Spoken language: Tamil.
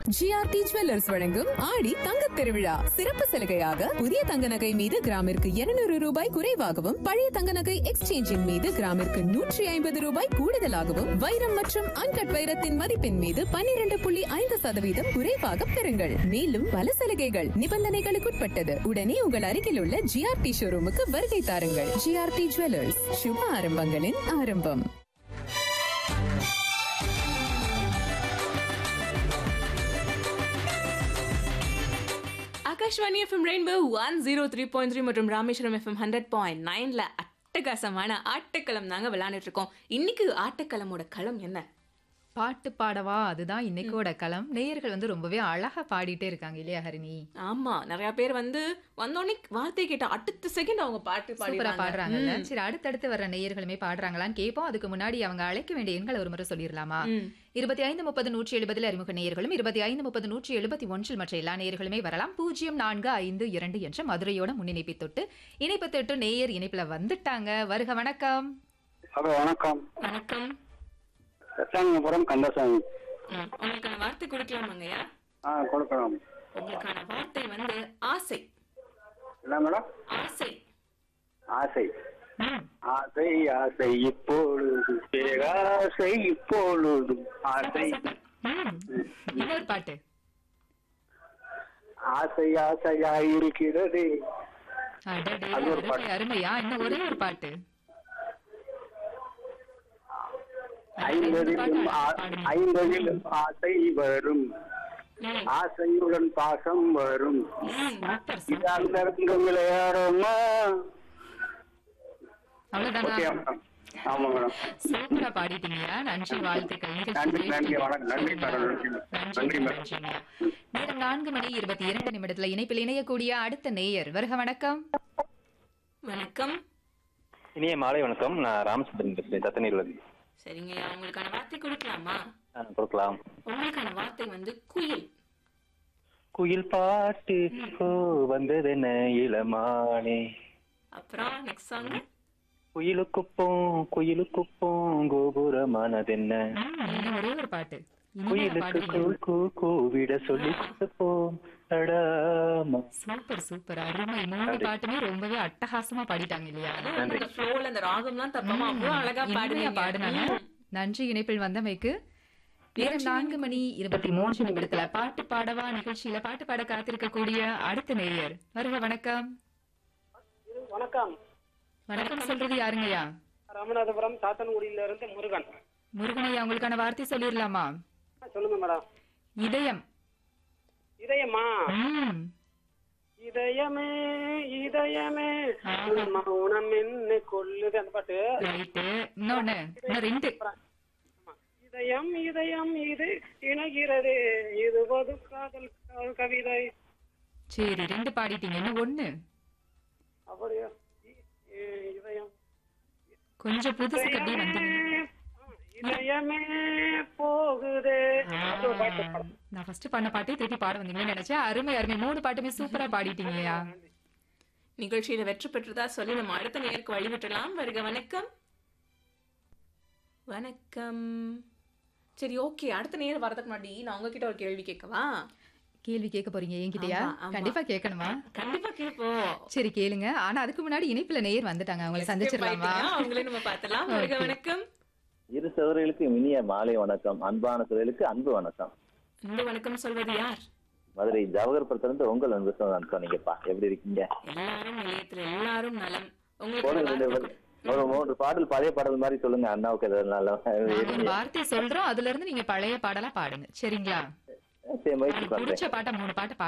ஜிஆர்டி ஜுவல்லர்ஸ் வழங்கும் ஆடி தங்க திருவிழா சிறப்பு சலுகையாக புதிய தங்க நகை மீது கிராமிற்கு 200 ரூபாய் குறைவாகவும் பழைய தங்க நகை எக்ஸ்சேஞ்சின் மீது கிராமிற்கு நூற்றி ஐம்பது ரூபாய் கூடுதலாகவும் வைரம் மற்றும் அன்கட் வைரத்தின் மதிப்பின் மீது 12.5% புள்ளி ஐந்து சதவீதம் குறைவாக பெறுங்கள் மேலும் பல சலுகைகள் நிபந்தனைகளுக்குட்பட்டது உடனே உங்கள் அருகில் உள்ள ஜிஆர்டி ஷோரூமுக்கு வருகை தாருங்கள் ஜிஆர்டி ஜுவல்லர்ஸ் சுப ஆரம்பங்களின் ஆரம்பம் Akashvani FM rainbow one zero three point three மற்றும் ராமேஸ்வரம் எஃப்எம் ஹண்ட்ரட் பாயிண்ட் நைன்ல அட்டகாசமான ஆட்டக்களம் தாங்க விளையாண்டுட்டு இருக்கோம் இன்னைக்கு ஆட்டக்களமோட களம் என்ன பாட்டு பாடவா அதுதான் இன்னைக்கோட களம் நேயர்கள் வந்து ரொம்பவே அழகா பாடிட்டே இருக்காங்க இல்லையா ஹரிணி ஆமா நிறைய பேர் வந்து வந்தோடனே வார்த்தை கேட்ட அடுத்த செகண்ட் அவங்க பாட்டு சூப்பரா பாடி பாடுறாங்கல்ல சரி அடுத்தடுத்து வர்ற நேயர்களுமே பாடுறாங்களான்னு கேட்போம் அதுக்கு முன்னாடி அவங்க அழைக்க வேண்டிய எண்களை ஒரு முறை சொல்லிடலாமா இருபத்தி ஐந்து முப்பது நூற்றி எழுபதில் அறிமுக நேயர்களும் இருபத்தி ஐந்து முப்பது நூற்றி எழுபத்தி ஒன்றில் மற்ற எல்லா நேயர்களுமே வரலாம் பூஜ்ஜியம் நான்கு ஐந்து இரண்டு என்ற மதுரையோட முன்னிணைப்பை தொட்டு இணைப்பு தொட்டு நேயர் இணைப்புல வந்துட்டாங்க வருக வணக்கம் ஹலோ வணக்கம் வணக்கம் ரத்தாங்கபுரம் கந்தசாமி ம், உங்களுக்கான வார்த்தை கொடுக்கலாமாங்கய்யா ஆ கொடுக்கலாம் உங்களுக்கான வார்த்தை வந்து ஆசை என்ன மேடம் ஆசை ஆசை ஆசை ஆசை இப்பொழுது பேராசை இப்பொழுது ஆசை ம், இன்னொரு பாட்டு ஆசை ஆசையா இருக்கிறது அடடே, அது ஒரு அருமை அருமையா இன்னும் ஒரே ஒரு பாட்டு ஐம்பதிலும் ஆ- ஐம்பதிலும் ஆசை வரும் ஆசையுடன் பாசம் வரும் இது அந்த விளையாடுமா அவ்வளவுதானா ஓகே மேடம் ஆமா மேடம் சூப்பரா பாடிட்டீங்கயா நன்றி வாழ்த்துக்கள் நன்றி, நிகழ்ச்சி நன்றி, வணக்கம். நன்றி, சரிங்களா? மேடம். நன்றி, நன்றி, நன்றி, மேடம். நன்றிங்கய்யா. நேரம் நான்கு மணி இருபத்தி இரண்டு நிமிடத்துல இணைப்பில் இணையக்கூடிய அடுத்த நேயர் வருக வணக்கம் வணக்கம் இனிய மாலை வணக்கம் நான் ராமச்சந்திரன் பேசுறேன் தத்தநீர்லேருந்து சரிங்கய்யா உங்களுக்கான வார்த்தை கொடுக்கலாமா ஆ, கொடுக்கலாம் உங்களுக்கான வார்த்தை வந்து குயில் குயில் பாட்டு ஓ வந்ததென்ன இளமானே அப்புறம் நெக்ஸ்ட் சாங் குயிலுக்குப்போம் குயிலுக்குப்போம் கோபுரமானதென்ன இன்னும் ஒரே ஒரு பாட்டு இனிமையா குயிலுக்கு பாடுறீங்க கூ கூ கூவிட சொல்லி போம் அடாமா சூப்பர் சூப்பர் அருமை மூணு பாட்டுமே ரொம்பவே அட்டகாசமா பாடிட்டாங்க இல்லையா அந்த ஃப்ளோல அந்த ராகம்லாம் தப்பாம அவ்வளவு அழகா இனிமையா பாடுவீங்க பாடுனாங்க நன்றி இணைப்பில் வந்தமைக்கு நேரம் நான்கு மணி இருபத்தி மூன்று நிமிடத்துல பாட்டு பாடவா நிகழ்ச்சியில பாட்டு பாட காத்திருக்கக்கூடிய அடுத்த நேயர் வருக வணக்கம் வணக்கம் வணக்கம் சொல்றது யாருங்கய்யா ராமநாதபுரம் சாத்தன்குடியில இருந்து முருகன் முருகனையா உங்களுக்கான வார்த்தை சொல்லிடலாமா ஆ, சொல்லுங்க மேடம் இதயம் இதயமா ம், இதயமே இதயமே ஆஹா. உன் மௌனம் என்ன கொல்லுது அந்த பாட்டு ரைட்டு இன்னொன்னு இன்னும் ரெண்டு இதயம் இதயம் இது இணைகிறது இது பொது காதல் க- கவிதை சரி ரெண்டு பாடிட்டீங்க இன்னும் ஒண்ணு அப்படியா இ- இ- இதயம் கொஞ்சம் புதுசுக்கு அப்படியே வந்தீங்க ஆ, இதயமே போகுதே அது ஒரு பாட்டு ஆ, நான் ஃபர்ஸ்ட் பண்ண பாட்டே திருப்பி பாட வந்தீங்கன்னு நினைச்சேன் அருமை அருமை மூணு பாட்டுமே சூப்பரா பாடிட்டீங்கய்யா நிகழ்ச்சியில வெற்றி பெற்றதா சொல்லி நம்ம அடுத்த நேருக்கு வழிவிட்டலாம் வருக வணக்கம் வணக்கம் சரி ஓகே அடுத்த நேரம் வரதுக்கு முன்னாடி நான் உங்ககிட்ட ஒரு கேள்வி கேட்கவா கேள்வி கேட்க போறீங்க என்கிட்டயா ஆமா, ஆமா. கண்டிப்பா கேட்கணுமா கண்டிப்பா கேட்போம் சரி கேளுங்க ஆனா அதுக்கு முன்னாடி இணைப்புல நேயர் வந்துட்டாங்க அவங்களை சந்திச்சிடலாமா ஆயிட்டீங்க, அவங்களே நம்ம பார்த்தலாம் வருக வணக்கம் இரு சோதரிகளுக்கு இனிய மாலை வணக்கம் அன்பான சோதரிகளுக்கு அன்பு வணக்கம் இந்த வணக்கம் சொல்வது யார் மதுரை ஜவஹர்புரத்திலிருந்து உங்கள் அன்பு சோதரன் சொன்னீங்கப்பா எப்படி இருக்கீங்க எல்லாரும் நிலையத்துல எல்லாரும் நலம் உங்களுக்கு போடுங்க ஒரு ரெண்டு வார்த்தை ஒரு மூன்று பாடல் பழைய பாடல் மாதிரி சொல்லுங்க அண்ணாவுக்கு எதாவது நாங்க ஒரு நல்ல வார்த்தை சொல்றோம் அதுல இருந்து நீங்க பழைய பாடலா பாடுங்க சரிங்களா சரி முயற்சி உங்களுக்கு பண்றேன் பிடிச்ச பாட்டை மூணு பாட்டு